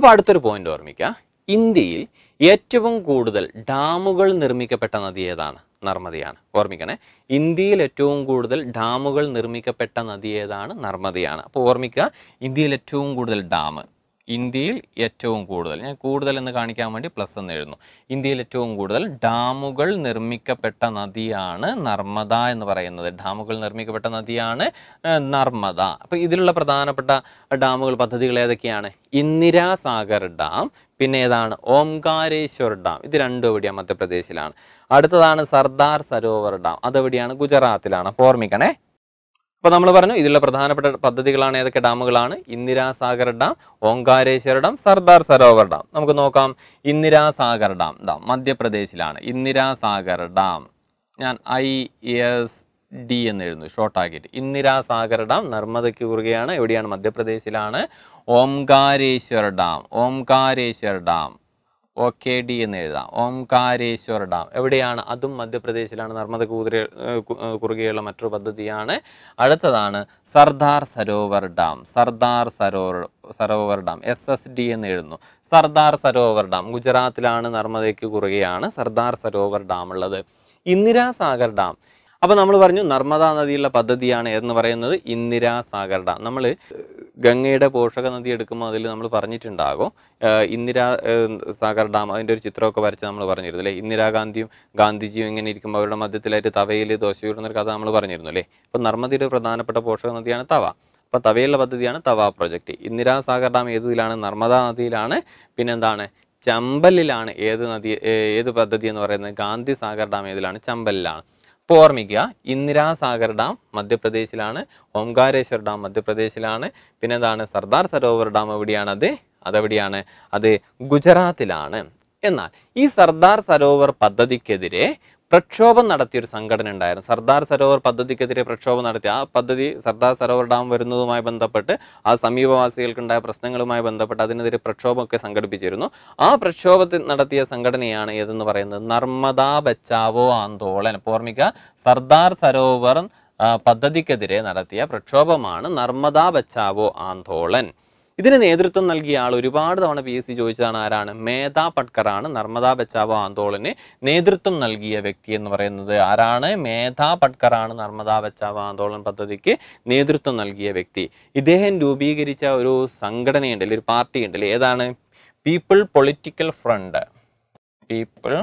അപ്പോൾ അടുത്തൊരു പോയിന്റ് ഓർമ്മിക്കുക ഇന്ത്യയിൽ ഏറ്റവും കൂടുതൽ ഡാമുകൾ നിർമ്മിക്കപ്പെട്ട നദി ഏതാണ് നർമ്മദയാണ് ഓർമ്മിക്കണേ ഇന്ത്യയിൽ ഏറ്റവും കൂടുതൽ ഡാമുകൾ നിർമ്മിക്കപ്പെട്ട നദി ഏതാണ് നർമ്മദയാണ് അപ്പോൾ ഓർമ്മിക്കുക ഇന്ത്യയിൽ ഏറ്റവും കൂടുതൽ ഡാം ഇന്ത്യയിൽ ഏറ്റവും കൂടുതൽ ഞാൻ കൂടുതൽ എന്ന് കാണിക്കാൻ വേണ്ടി പ്ലസ് എന്ന് എഴുതുന്നു ഇന്ത്യയിൽ ഏറ്റവും കൂടുതൽ ഡാമുകൾ നിർമ്മിക്കപ്പെട്ട നദിയാണ് നർമ്മദ എന്ന് പറയുന്നത് ഡാമുകൾ നിർമ്മിക്കപ്പെട്ട നദിയാണ് ഏഹ്, നർമ്മദ അപ്പോൾ ഇതിലുള്ള പ്രധാനപ്പെട്ട ഡാമുകൾ പദ്ധതികൾ ഏതൊക്കെയാണ് ഇന്ദിരാസാഗർ ഡാം പിന്നെ ഏതാണ് ഓംകാരേശ്വർ ഡാം ഇത് രണ്ടും എവിടെയാണ് മധ്യപ്രദേശിലാണ് അടുത്തതാണ് സർദാർ സരോവർ ഡാം അതെവിടെയാണ് ഗുജറാത്തിലാണ് അപ്പോൾ ഓർമ്മിക്കണേ അപ്പോൾ നമ്മൾ പറഞ്ഞു ഇതിലുള്ള പ്രധാനപ്പെട്ട പദ്ധതികളാണ് ഏതൊക്കെ ഡാമുകളാണ് Indira Sagar dam Omkareshwar dam Sardar Sarovar dam നമുക്ക് നോക്കാം ഇന്ദിരാസാഗർ ഡാം ഡാം മധ്യപ്രദേശിലാണ് ഇന്ദിരാസാഗർ ഡാം ഞാൻ ഐ എസ് ഡി എന്ന് എഴുതുന്നു ഷോർട്ടാക്കിയിട്ട് ഇന്ദിരാസാഗർ ഡാം നർമ്മദയ്ക്ക് കുറുകെയാണ് എവിടെയാണ് മധ്യപ്രദേശിലാണ് Omkareshwar dam Omkareshwar dam O K D എന്ന് എഴുതാം ഓംകാരേശ്വർ ഡാം എവിടെയാണ് അതും മധ്യപ്രദേശിലാണ് നർമ്മദ കുതിര കുറുകെയുള്ള മറ്റൊരു പദ്ധതിയാണ് അടുത്തതാണ് Sardar Sarovar dam Sardar Sarovar Sarovar dam S S D എന്ന് എഴുതുന്നു സർദാർ സരോവർ ഡാം ഗുജറാത്തിലാണ് നർമ്മദയ്ക്ക് കുറുകെയാണ് സർദാർ സരോവർ ഡാം ഉള്ളത് ഇന്ദിരാസാഗർ ഡാം അപ്പോൾ നമ്മൾ പറഞ്ഞു നർമ്മദാ നദിയുള്ള പദ്ധതിയാണ് എന്ന് പറയുന്നത് ഇന്ദിരാസാഗർ ഡാം നമ്മൾ ഗംഗയുടെ പോഷക നദി എടുക്കുമ്പോൾ അതിൽ നമ്മൾ പറഞ്ഞിട്ടുണ്ടാകും ഏഹ് ഇന്ദിരാ ഏഹ് സാഗർ ഡാം അതിൻ്റെ ഒരു ചിത്രമൊക്കെ വരച്ച് നമ്മൾ പറഞ്ഞിരുന്നു അല്ലേ ഇന്ദിരാഗാന്ധിയും ഗാന്ധിജിയും ഇങ്ങനെ ഇരിക്കുമ്പോൾ അവരുടെ മധ്യത്തിലായിട്ട് തവയിൽ ദോശ ചൂടുന്നൊരു കഥ നമ്മൾ പറഞ്ഞിരുന്നു അല്ലേ അപ്പോൾ നർമ്മദയുടെ പ്രധാനപ്പെട്ട പോഷക നദിയാണ് തവ അപ്പോൾ തവയുള്ള പദ്ധതിയാണ് തവ പ്രൊജക്റ്റ് ഇന്ദിരാസാഗർ ഡാം ഏതിലാണ് നർമ്മദാ നദിയിലാണ് പിന്നെന്താണ് ചമ്പലിലാണ് ഏത് നദി ഏ- ഏത് പദ്ധതി എന്ന് പറയുന്നത് ഗാന്ധി സാഗർ ഡാം ഏതിലാണ് ചമ്പലിലാണ് അപ്പോൾ ഓർമ്മിക്കുക ഇന്ദിരാസാഗർ ഡാം മധ്യപ്രദേശിലാണ് ഓംകാരേശ്വർ ഡാം മധ്യപ്രദേശിലാണ് പിന്നെ എന്താണ് സർദാർ സരോവർ ഡാം എവിടെയാണത് അതെവിടെയാണ് അത് ഗുജറാത്തിലാണ് എന്നാൽ ഈ സർദാർ സരോവർ പദ്ധതിക്കെതിരെ പ്രക്ഷോഭം നടത്തിയൊരു സംഘടന ഉണ്ടായിരുന്നു സർദാർ സരോവർ പദ്ധതിക്കെതിരെ പ്രക്ഷോഭം നടത്തി ആ പദ്ധതി സർദാർ സരോവർ ഡാം വരുന്നതുമായി ബന്ധപ്പെട്ട് ആ സമീപവാസികൾക്കുണ്ടായ പ്രശ്നങ്ങളുമായി ബന്ധപ്പെട്ട് അതിനെതിരെ പ്രക്ഷോഭമൊക്കെ സംഘടിപ്പിച്ചിരുന്നു ആ പ്രക്ഷോഭത്തിൽ നടത്തിയ സംഘടനയാണ് ഏതെന്ന് പറയുന്നത് നർമ്മദാ ബച്ചാവോ ആന്തോളൻ അപ്പോൾ ഓർമ്മിക്കുക സർദാർ സരോവർ ആ, പദ്ധതിക്കെതിരെ നടത്തിയ പ്രക്ഷോഭമാണ് നർമ്മദാ ബച്ചാവോ ആന്തോളൻ ഇതിന് നേതൃത്വം നൽകിയ ആൾ ഒരുപാട് തവണ പി എസ് സി ചോദിച്ചതാണ് ആരാണ് മേധാ പട്കറാണ് നർമ്മദാ ബച്ചാവോ ആന്തോളന് നേതൃത്വം നൽകിയ വ്യക്തി എന്ന് പറയുന്നത് ആരാണ് മേധാ പട്കറാണ് നർമ്മദാ ബച്ചാവോ ആന്തോളൻ പദ്ധതിക്ക് നേതൃത്വം നൽകിയ വ്യക്തി ഇദ്ദേഹം രൂപീകരിച്ച ഒരു സംഘടനയുണ്ട് അല്ലെങ്കിൽ ഒരു പാർട്ടി ഉണ്ട് അല്ലേ ഏതാണ് people political front people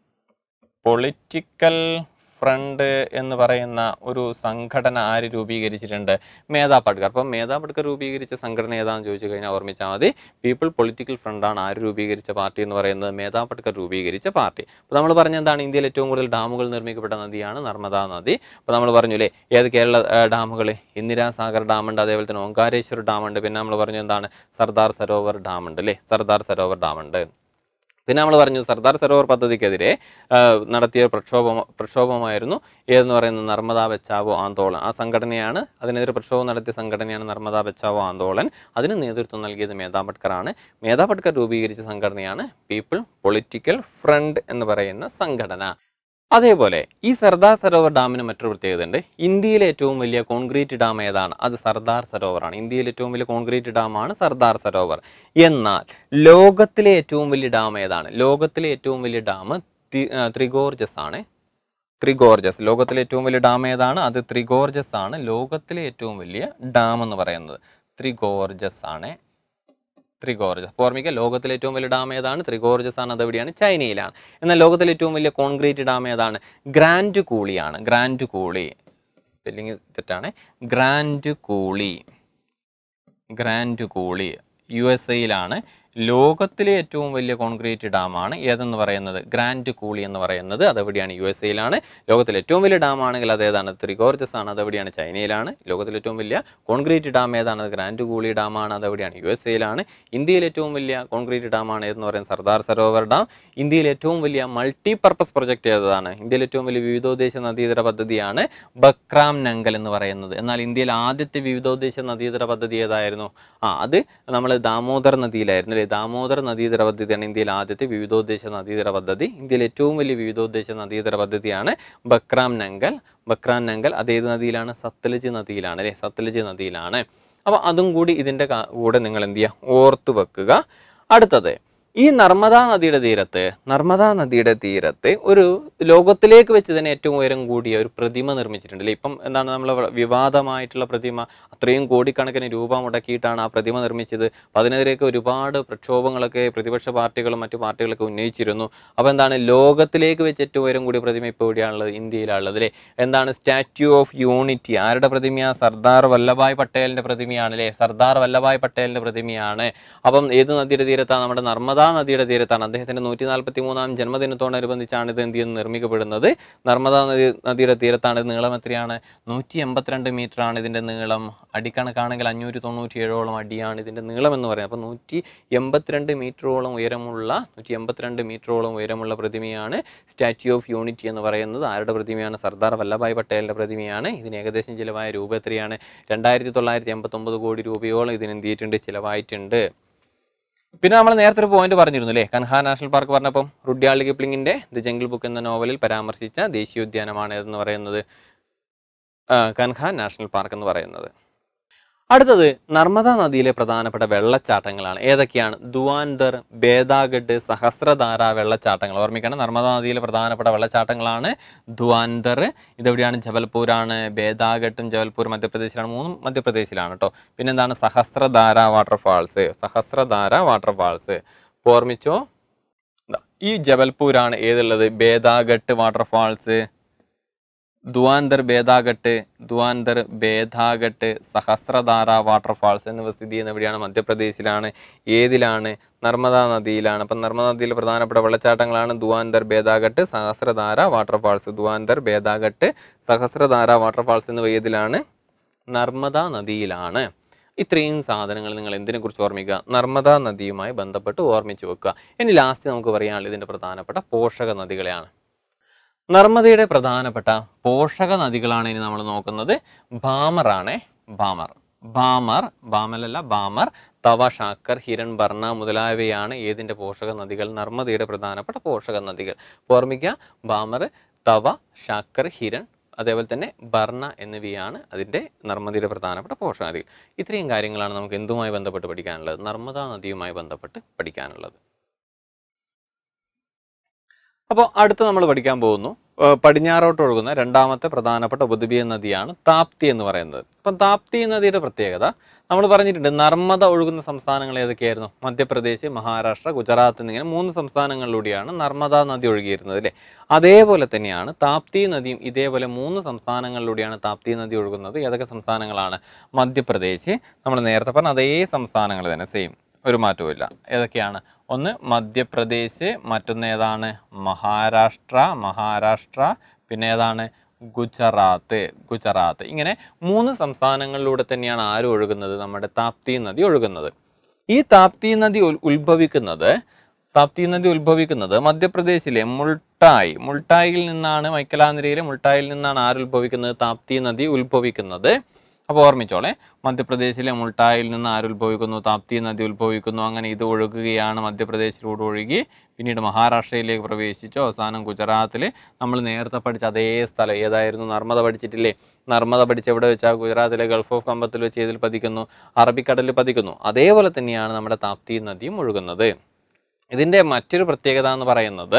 political front എന്ന് പറയുന്ന ഒരു സംഘടന ആര് രൂപീകരിച്ചിട്ടുണ്ട് മേധാ പട്കർ അപ്പം മേധാ പട്കർ രൂപീകരിച്ച സംഘടന ഏതാണെന്ന് ചോദിച്ചു കഴിഞ്ഞാൽ ഓർമ്മിച്ചാൽ മതി പീപ്പിൾ പൊളിറ്റിക്കൽ ഫ്രണ്ടാണ് ആര് രൂപീകരിച്ച പാർട്ടി എന്ന് പറയുന്നത് മേധാ പട്കർ രൂപീകരിച്ച പാർട്ടി അപ്പോൾ നമ്മൾ പറഞ്ഞ എന്താണ് ഇന്ത്യയിൽ ഏറ്റവും കൂടുതൽ ഡാമുകൾ നിർമ്മിക്കപ്പെട്ട നദിയാണ് നർമ്മദാ നദി അപ്പോൾ നമ്മൾ പറഞ്ഞു അല്ലേ ഏത് കേരള ഡാമുകൾ ഇന്ദിരാസാഗർ ഡാമുണ്ട് അതേപോലെ തന്നെ ഓങ്കാരേശ്വർ ഡാമുണ്ട് പിന്നെ നമ്മൾ പറഞ്ഞു എന്താണ് സർദാർ സരോവർ ഡാമുണ്ട് അല്ലേ സർദാർ സരോവർ ഡാമുണ്ട് പിന്നെ നമ്മൾ പറഞ്ഞു സർദാർ സരോവർ പദ്ധതിക്കെതിരെ ആ, നടത്തിയ പ്രക്ഷോഭം പ്രക്ഷോഭമായിരുന്നു ഏതെന്ന് പറയുന്നത് നർമ്മദാ ബച്ചാവോ ആന്തോളൻ ആ സംഘടനയാണ് അതിനെതിരെ പ്രക്ഷോഭം നടത്തിയ സംഘടനയാണ് നർമ്മദാ ബച്ചാവോ ആന്തോളൻ അതിന് നേതൃത്വം നൽകിയത് മേധാ പട്കറാണ് മേധാ പട്കർ രൂപീകരിച്ച സംഘടനയാണ് പീപ്പിൾ പൊളിറ്റിക്കൽ ഫ്രണ്ട് എന്ന് പറയുന്ന സംഘടന അതേപോലെ ഈ സർദാർ സരോവർ ഡാമിന് മറ്റൊരു പ്രത്യേകത ഉണ്ട് ഇന്ത്യയിലെ ഏറ്റവും വലിയ കോൺക്രീറ്റ് ഡാം ഏതാണ് അത് സർദാർ സരോവറാണ് ഇന്ത്യയിലെ ഏറ്റവും വലിയ കോൺക്രീറ്റ് ഡാമാണ് സർദാർ സരോവർ എന്നാൽ ലോകത്തിലെ ഏറ്റവും വലിയ ഡാം ഏതാണ് ലോകത്തിലെ ഏറ്റവും വലിയ ഡാം ത്രിഗോർജസ് ആണ് ത്രിഗോർജസ് ലോകത്തിലെ ഏറ്റവും വലിയ ഡാം ഏതാണ് അത് ത്രിഗോർജസ് ആണ് ലോകത്തിലെ ഏറ്റവും വലിയ ഡാം എന്ന് പറയുന്നത് ത്രിഗോർജസ് ആണ് ത്രിഗോർജസ് അപ്പോൾ ഓർമ്മിക്കുക ലോകത്തിലെ ഏറ്റവും വലിയ ഡാം ഏതാണ് ത്രിഗോർജസ് ആണ് അതെവിടെയാണ് ചൈനയിലാണ് എന്നാൽ ലോകത്തിലെ ഏറ്റവും വലിയ കോൺക്രീറ്റ് ഡാം ഏതാണ് ഗ്രാൻഡ് കൂളിയാണ് ഗ്രാൻഡ് കൂളി സ്പെല്ലിംഗ് തെറ്റാണ് Grand Coulee Grand Coulee U S എയിലാണ് ലോകത്തിലെ ഏറ്റവും വലിയ കോൺക്രീറ്റ് ഡാമാണ് ഏതെന്ന് പറയുന്നത് ഗ്രാൻഡ് കൂളി എന്ന് പറയുന്നത് അതെവിടെയാണ് യു എസ് എയിലാണ് ലോകത്തിലെ ഏറ്റവും വലിയ ഡാം ആണെങ്കിൽ അത് ഏതാണ് ത്രിഗോർജസ് ആണ് അതെവിടെയാണ് ചൈനയിലാണ് ലോകത്തിലെ ഏറ്റവും വലിയ കോൺക്രീറ്റ് ഡാം ഏതാണ് അത് ഗ്രാൻഡ് കൂളി ഡാമാണ് അതെവിടെയാണ് യു എസ് എയിലാണ് ഇന്ത്യയിലെ ഏറ്റവും വലിയ കോൺക്രീറ്റ് ഡാമാണ് ഏതെന്ന് പറയുന്നത് സർദാർ സരോവർ ഡാം ഇന്ത്യയിലെ ഏറ്റവും വലിയ മൾട്ടി പർപ്പസ് പ്രൊജക്റ്റ് ഏതാണ് ഇന്ത്യയിലെ ഏറ്റവും വലിയ വിവിധോദ്ദേശ നദീതര പദ്ധതിയാണ് ബക്രാം നങ്കൽ എന്ന് പറയുന്നത് എന്നാൽ ഇന്ത്യയിലെ ആദ്യത്തെ വിവിധോദ്ദേശ നദീതര പദ്ധതി ഏതായിരുന്നു ആ അത് നമ്മൾ ദാമോദർ നദിയിലായിരുന്നു അല്ലേ ദാമോദർ നദീതര പദ്ധതിയാണ് ഇന്ത്യയിലെ ആദ്യത്തെ വിവിധോദ്ദേശ നദീതര പദ്ധതി ഇന്ത്യയിലെ ഏറ്റവും വലിയ വിവിധോദ്ദേശ നദീതര പദ്ധതിയാണ് ബക്രാം നങ്കൽ ബക്രാം നങ്കൽ അത് ഏത് നദിയിലാണ് സത്ലജ് നദിയിലാണ് അല്ലേ സത്ലജ് നദിയിലാണ് അപ്പോൾ അതും കൂടി ഇതിൻ്റെ കാ- കൂടെ നിങ്ങൾ എന്ത് ചെയ്യുക ഓർത്ത് വെക്കുക അടുത്തത് ഈ നർമ്മദാ നദിയുടെ തീരത്ത് നർമ്മദാ നദിയുടെ തീരത്ത് ഒരു ലോകത്തിലേക്ക് വെച്ച് തന്നെ ഏറ്റവും ഉയരം കൂടിയ ഒരു പ്രതിമ നിർമ്മിച്ചിട്ടുണ്ട് അല്ലേ ഇപ്പം എന്താണ് നമ്മൾ വിവാദമായിട്ടുള്ള പ്രതിമ അത്രയും കോടിക്കണക്കിന് രൂപ മുടക്കിയിട്ടാണ് ആ പ്രതിമ നിർമ്മിച്ചത് അപ്പോൾ അതിനെതിരെയൊക്കെ ഒരുപാട് പ്രക്ഷോഭങ്ങളൊക്കെ പ്രതിപക്ഷ പാർട്ടികളും മറ്റു പാർട്ടികളൊക്കെ ഉന്നയിച്ചിരുന്നു അപ്പോൾ എന്താണ് ലോകത്തിലേക്ക് വെച്ച് ഏറ്റവും ഉയരം കൂടിയ പ്രതിമ ഇപ്പോൾ എവിടെയാണുള്ളത് ഇന്ത്യയിലാണുള്ളത് അല്ലേ എന്താണ് സ്റ്റാച്യു ഓഫ് യൂണിറ്റി ആരുടെ പ്രതിമയാ സർദാർ വല്ലഭായ് പട്ടേലിന്റെ പ്രതിമയാണ് അല്ലേ സർദാർ വല്ലഭായ് പട്ടേലിന്റെ പ്രതിമയാണ് അപ്പം ഏത് നദിയുടെ തീരത്താണ് നമ്മുടെ നർമ്മദാ നദിയുടെ തീരത്താണ് അദ്ദേഹത്തിന്റെ നൂറ്റി നാൽപ്പത്തി മൂന്നാം ജന്മദിനത്തോടനുബന്ധിച്ചാണ് ഇത് എന്ത് ചെയ്യുന്നത് നിർമ്മിക്കപ്പെടുന്നത് നർമ്മദാ നദി നദിയുടെ തീരത്താണ് ഇത് നീളം എത്രയാണ് നൂറ്റി എൺപത്തിരണ്ട് മീറ്റർ ആണ് ഇതിന്റെ നീളം അടിക്കണക്കാണെങ്കിൽ അഞ്ഞൂറ്റി തൊണ്ണൂറ്റി ഏഴോളം അടിയാണ് ഇതിന്റെ നീളം എന്ന് പറയുന്നത് അപ്പോൾ നൂറ്റി എൺപത്തിരണ്ട് മീറ്ററോളം ഉയരമുള്ള നൂറ്റി എൺപത്തിരണ്ട് മീറ്ററോളം ഉയരമുള്ള പ്രതിമയാണ് സ്റ്റാച്യു ഓഫ് യൂണിറ്റി എന്ന് പറയുന്നത് ആരുടെ പ്രതിമയാണ് സർദാർ വല്ലഭായ് പട്ടേലിന്റെ പ്രതിമയാണ് ഇതിന് ഏകദേശം ചിലവായ രൂപ എത്രയാണ് രണ്ടായിരത്തി തൊള്ളായിരത്തി എൺപത്തൊമ്പത് കോടി രൂപയോളം ഇതിന് എന്ത് ചെയ്തിട്ടുണ്ട് ചിലവായിട്ടുണ്ട് പിന്നെ നമ്മൾ നേരത്തെ ഒരു പോയിന്റ് പറഞ്ഞിരുന്നു അല്ലേ കൻഹ നാഷണൽ പാർക്ക് പറഞ്ഞപ്പം റുഡ്യാളി കിപ്ലിങ്ങിന്റെ ദി ജംഗിൾ ബുക്ക് എന്ന നോവലിൽ പരാമർശിച്ച ദേശീയോദ്യാനമാണ് എന്ന് പറയുന്നത് ആ, കൻഹ നാഷണൽ പാർക്ക് എന്ന് പറയുന്നത് അടുത്തത് നർമ്മദ നദിയിലെ പ്രധാനപ്പെട്ട വെള്ളച്ചാട്ടങ്ങളാണ് ഏതൊക്കെയാണ് ദുവാൻദർ ബേദാഗഡ് സഹസ്രധാര വെള്ളച്ചാട്ടങ്ങൾ ഓർമ്മിക്കണം നർമ്മദ നദിയിലെ പ്രധാനപ്പെട്ട വെള്ളച്ചാട്ടങ്ങളാണ് ദുവാൻദർ ഇതെവിടെയാണ് ജബൽപൂരാണ് ബേദാഗട്ടും ജബൽപൂർ മധ്യപ്രദേശിലാണ് മൂന്നും മധ്യപ്രദേശിലാണ് കേട്ടോ പിന്നെന്താണ് സഹസ്രധാര വാട്ടർഫാൾസ് സഹസ്രധാര വാട്ടർഫാൾസ് ഓർമ്മിച്ചോ ദാ, ഈ ജബൽപൂരാണ് ഏതുള്ളത് ബേദാഗട്ട് വാട്ടർഫാൾസ് ദുവാൻദർ ബേദാഗട്ട് ദുവാൻദർ ബേദാഗട്ട് സഹസ്രധാര വാട്ടർഫാൾസ് എന്നിവ സ്ഥിതി ചെയ്യുന്ന എവിടെയാണ് മധ്യപ്രദേശിലാണ് ഏതിലാണ് നർമ്മദാ നദിയിലാണ് അപ്പം നർമ്മദാ നദിയിലെ പ്രധാനപ്പെട്ട വെള്ളച്ചാട്ടങ്ങളാണ് ദുവാൻദർ ബേദാഗട്ട് സഹസ്രധാര വാട്ടർഫാൾസ് ദുവാൻദർ ബേദാഗട്ട് സഹസ്രധാര വാട്ടർഫാൾസ് എന്നിവ ഏതിലാണ് നർമ്മദാ നദിയിലാണ് ഇത്രയും സാധനങ്ങൾ നിങ്ങൾ എന്തിനെ കുറിച്ച് ഓർമ്മിക്കുക നർമ്മദാ നദിയുമായി ബന്ധപ്പെട്ട് ഓർമ്മിച്ച് വെക്കുക ഇനി ലാസ്റ്റ് നമുക്ക് പറയാനുള്ളത് ഇതിൻ്റെ പ്രധാനപ്പെട്ട പോഷക നദികളെയാണ് നർമ്മദയുടെ പ്രധാനപ്പെട്ട പോഷക നദികളാണ് ഇനി നമ്മൾ നോക്കുന്നത് ബാമറാണ് ബാമർ ബാമർ ബാമലല്ല ബാമർ തവ ഷാക്കർ ഹിരൺ ബർണ മുതലായവയാണ് ഏതിൻ്റെ പോഷക നദികൾ നർമ്മദയുടെ പ്രധാനപ്പെട്ട പോഷക നദികൾ അപ്പോൾ ഓർമ്മിക്കുക ബാമർ തവ ഷാക്കർ ഹിരൺ അതേപോലെ തന്നെ ബർണ എന്നിവയാണ് അതിൻ്റെ നർമ്മദയുടെ പ്രധാനപ്പെട്ട പോഷക നദികൾ ഇത്രയും കാര്യങ്ങളാണ് നമുക്ക് എന്തുമായി ബന്ധപ്പെട്ട് പഠിക്കാനുള്ളത് നർമ്മദാ നദിയുമായി ബന്ധപ്പെട്ട് പഠിക്കാനുള്ളത് അപ്പോൾ അടുത്ത് നമ്മൾ പഠിക്കാൻ പോകുന്നു ഏഹ് പടിഞ്ഞാറോട്ട് ഒഴുകുന്ന രണ്ടാമത്തെ പ്രധാനപ്പെട്ട ഉപദ്വീപീയ നദിയാണ് താപ്തി എന്ന് പറയുന്നത് അപ്പം താപ്തി നദിയുടെ പ്രത്യേകത നമ്മൾ പറഞ്ഞിട്ടുണ്ട് നർമ്മദ ഒഴുകുന്ന സംസ്ഥാനങ്ങൾ ഏതൊക്കെയായിരുന്നു മധ്യപ്രദേശ് മഹാരാഷ്ട്ര ഗുജറാത്ത് എന്നിങ്ങനെ മൂന്ന് സംസ്ഥാനങ്ങളിലൂടെയാണ് നർമ്മദ നദി ഒഴുകിയിരുന്നത് അല്ലേ അതേപോലെ തന്നെയാണ് താപ്തി നദിയും ഇതേപോലെ മൂന്ന് സംസ്ഥാനങ്ങളിലൂടെയാണ് താപ്തി നദി ഒഴുകുന്നത് ഏതൊക്കെ സംസ്ഥാനങ്ങളാണ് മധ്യപ്രദേശ് നമ്മൾ നേരത്തെ പറഞ്ഞ അതേ സംസ്ഥാനങ്ങൾ തന്നെ സെയിം ഒരു മാറ്റവും ഇല്ല ഏതൊക്കെയാണ് ഒന്ന് മധ്യപ്രദേശ് മറ്റൊന്ന് ഏതാണ് മഹാരാഷ്ട്ര മഹാരാഷ്ട്ര പിന്നെ ഏതാണ് ഗുജറാത്ത് ഗുജറാത്ത് ഇങ്ങനെ മൂന്ന് സംസ്ഥാനങ്ങളിലൂടെ തന്നെയാണ് ആര് ഒഴുകുന്നത് നമ്മുടെ താപ്തി നദി ഒഴുകുന്നത് ഈ താപ്തി നദി ഉൽ- ഉത്ഭവിക്കുന്നത് താപ്തി നദി ഉത്ഭവിക്കുന്നത് മധ്യപ്രദേശിലെ മുൾട്ടായി മുൾട്ടായിൽ നിന്നാണ് മൈക്കലാന്തിരയിലെ മുൾട്ടായിൽ നിന്നാണ് ആര് ഉത്ഭവിക്കുന്നത് താപ്തി നദി ഉത്ഭവിക്കുന്നത് അപ്പോൾ ഓർമ്മിച്ചോളെ മധ്യപ്രദേശിലെ മുൾട്ടായിൽ നിന്ന് ആര് ഉത്ഭവിക്കുന്നു താപ്തി നദി ഉത്ഭവിക്കുന്നു അങ്ങനെ ഇത് ഒഴുകുകയാണ് മധ്യപ്രദേശിലൂടെ ഒഴുകി പിന്നീട് മഹാരാഷ്ട്രയിലേക്ക് പ്രവേശിച്ചു അവസാനം ഗുജറാത്തിൽ നമ്മൾ നേരത്തെ പഠിച്ച അതേ സ്ഥലം ഏതായിരുന്നു നർമ്മദ പഠിച്ചിട്ടില്ലേ നർമ്മദ പഠിച്ച് എവിടെ വെച്ചാൽ ഗുജറാത്തിലെ ഗൾഫ് ഓഫ് കമ്പത്തിൽ വെച്ച് ഏതിൽ പതിക്കുന്നു അറബിക്കടലിൽ പതിക്കുന്നു അതേപോലെ തന്നെയാണ് നമ്മുടെ താപ്തി നദിയും ഒഴുകുന്നത് ഇതിൻ്റെ മറ്റൊരു പ്രത്യേകത എന്ന് പറയുന്നത്